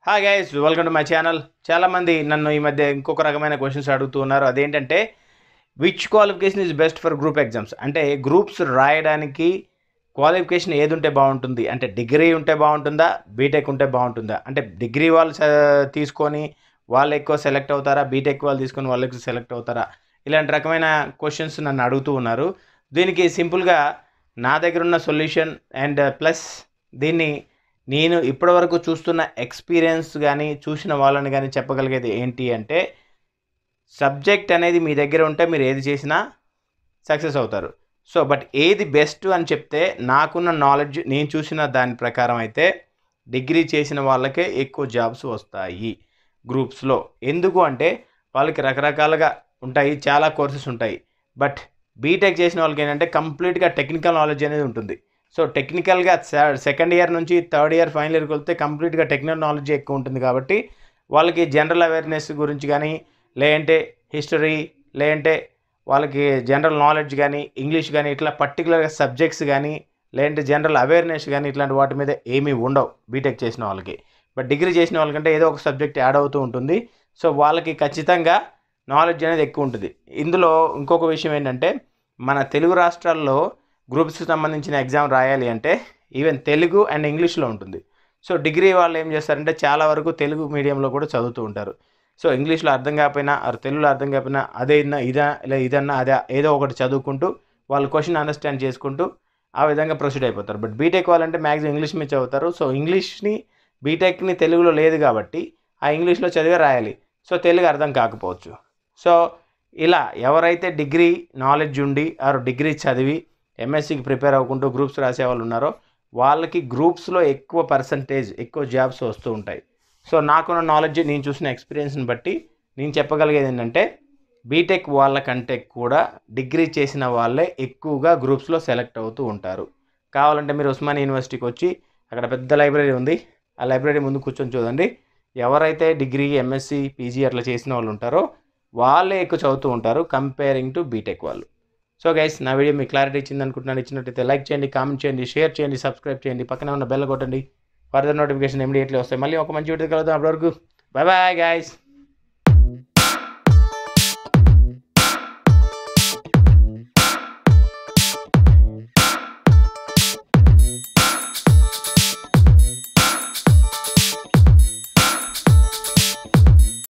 hi guys welcome to my channel చాలామంది నన్ను ఈ మధ్య ఇంకొక రకమైన క్వశ్చన్స్ అడుగుతూ ఉన్నారు అదేంటంటే which qualification is best for group exams అంటే గ్రూప్స్ రాయడానికి క్వాలిఫికేషన్ ఏది ఉంటే బాగుంటుంది అంటే డిగ్రీ ఉంటే బాగుంటుందా బీటెక్ ఉంటే బాగుంటుందా అంటే డిగ్రీ వాళ్ళు చ- తీసుకొని వాళ్ళు ఎక్కువ సెలెక్ట్ అవుతారా బీటెక్ వాళ్ళు తీసుకొని వాళ్ళు ఎక్కువ సెలెక్ట్ అవుతారా ఇలాంటి రకమైన క్వశ్చన్స్ నన్ను అడుగుతూ ఉన్నారు దీనికి సింపుల్గా నా దగ్గర ఉన్న సొల్యూషన్ అండ్ ప్లస్ దీన్ని నేను ఇప్పటివరకు చూస్తున్న ఎక్స్పీరియన్స్ కానీ చూసిన వాళ్ళని కానీ చెప్పగలిగేది ఏంటి అంటే సబ్జెక్ట్ అనేది మీ దగ్గర ఉంటే మీరు ఏది చేసినా సక్సెస్ అవుతారు సో బట్ ఏది బెస్ట్ అని చెప్తే నాకున్న నాలెడ్జ్ నేను చూసిన దాని ప్రకారం అయితే డిగ్రీ చేసిన వాళ్ళకే ఎక్కువ జాబ్స్ వస్తాయి గ్రూప్స్లో ఎందుకు అంటే వాళ్ళకి రకరకాలుగా ఉంటాయి చాలా కోర్సెస్ ఉంటాయి బట్ బీటెక్ చేసిన వాళ్ళకి ఏంటంటే కంప్లీట్గా టెక్నికల్ నాలెడ్జ్ అనేది ఉంటుంది సో టెక్నికల్గా సెకండ్ ఇయర్ నుంచి థర్డ్ ఇయర్ ఫైనల్ ఇయర్కి వెళ్తే కంప్లీట్గా టెక్నికల్ నాలెడ్జ్ ఎక్కువ ఉంటుంది కాబట్టి వాళ్ళకి జనరల్ అవేర్నెస్ గురించి కానీ లేదంటే హిస్టరీ లేదంటే వాళ్ళకి జనరల్ నాలెడ్జ్ కానీ ఇంగ్లీష్ కానీ ఇట్లా పర్టికులర్గా సబ్జెక్ట్స్ కానీ లేదంటే జనరల్ అవేర్నెస్ కానీ ఇట్లాంటి వాటి మీద ఏమీ ఉండవు బీటెక్ చేసిన వాళ్ళకి బట్ డిగ్రీ చేసిన వాళ్ళకంటే ఏదో ఒక సబ్జెక్ట్ యాడ్ అవుతూ ఉంటుంది సో వాళ్ళకి ఖచ్చితంగా నాలెడ్జ్ అనేది ఎక్కువ ఉంటుంది ఇందులో ఇంకొక విషయం ఏంటంటే మన తెలుగు రాష్ట్రాల్లో గ్రూప్స్కి సంబంధించిన ఎగ్జామ్ రాయాలి అంటే ఈవెన్ తెలుగు అండ్ ఇంగ్లీష్లో ఉంటుంది సో డిగ్రీ వాళ్ళు ఏం చేస్తారంటే చాలా వరకు తెలుగు మీడియంలో కూడా చదువుతూ ఉంటారు సో ఇంగ్లీష్లో అర్థం కాకపోయినా ఆర్ తెలుగులో అర్థం కాకపోయినా అదేనా ఇదా ఇలా ఇదన్నా అదే ఏదో ఒకటి చదువుకుంటూ వాళ్ళు క్వశ్చన్ అండర్స్టాండ్ చేసుకుంటూ ఆ విధంగా ప్రొసీడ్ అయిపోతారు బట్ బీటెక్ వాళ్ళంటే మ్యాక్సిమం ఇంగ్లీష్ మీద చదువుతారు సో ఇంగ్లీష్ని బీటెక్ని తెలుగులో లేదు కాబట్టి ఆ ఇంగ్లీష్లో చదివే రాయాలి సో తెలుగు అర్థం కాకపోవచ్చు సో ఇలా ఎవరైతే డిగ్రీ నాలెడ్జ్ ఉండి ఆరు డిగ్రీ చదివి ఎంఎస్సికి ప్రిపేర్ అవ్వకుంటూ గ్రూప్స్ రాసే వాళ్ళు ఉన్నారో వాళ్ళకి గ్రూప్స్లో ఎక్కువ పర్సంటేజ్ ఎక్కువ జాబ్స్ వస్తూ ఉంటాయి సో నాకున్న నాలెడ్జ్ నేను చూసిన ఎక్స్పీరియన్స్ని బట్టి నేను చెప్పగలిగేది ఏంటంటే బీటెక్ వాళ్ళకంటే కూడా డిగ్రీ చేసిన వాళ్ళే ఎక్కువగా గ్రూప్స్లో సెలెక్ట్ అవుతూ ఉంటారు కావాలంటే మీరు ఉస్మాన్ యూనివర్సిటీకి వచ్చి అక్కడ పెద్ద లైబ్రరీ ఉంది ఆ లైబ్రరీ ముందు కూర్చొని చూడండి ఎవరైతే డిగ్రీ ఎంఎస్సి పీజీ అట్లా చేసిన వాళ్ళు ఉంటారో వాళ్ళే ఎక్కువ చదువుతూ ఉంటారు కంపేరింగ్ టు బీటెక్ వాళ్ళు సో గైస్ నా వీడియో మీకు క్లారిటీ ఇచ్చింది అనుకుంటున్నాను ఇచ్చినట్టయితే లైక్ చేయండి కామెంట్ చేయండి షేర్ చేయండి సబ్స్క్రైబ్ చేయండి పక్కనే ఉన్న బెల్ కొట్టండి ఫర్దర్ నోటిఫికేషన్ ఇమీడియట్లీ వస్తాయి మళ్ళీ ఒక మంచి వీడియో కలుద్దాం అప్పటివరకు బాయ్ బాయ్ గైస్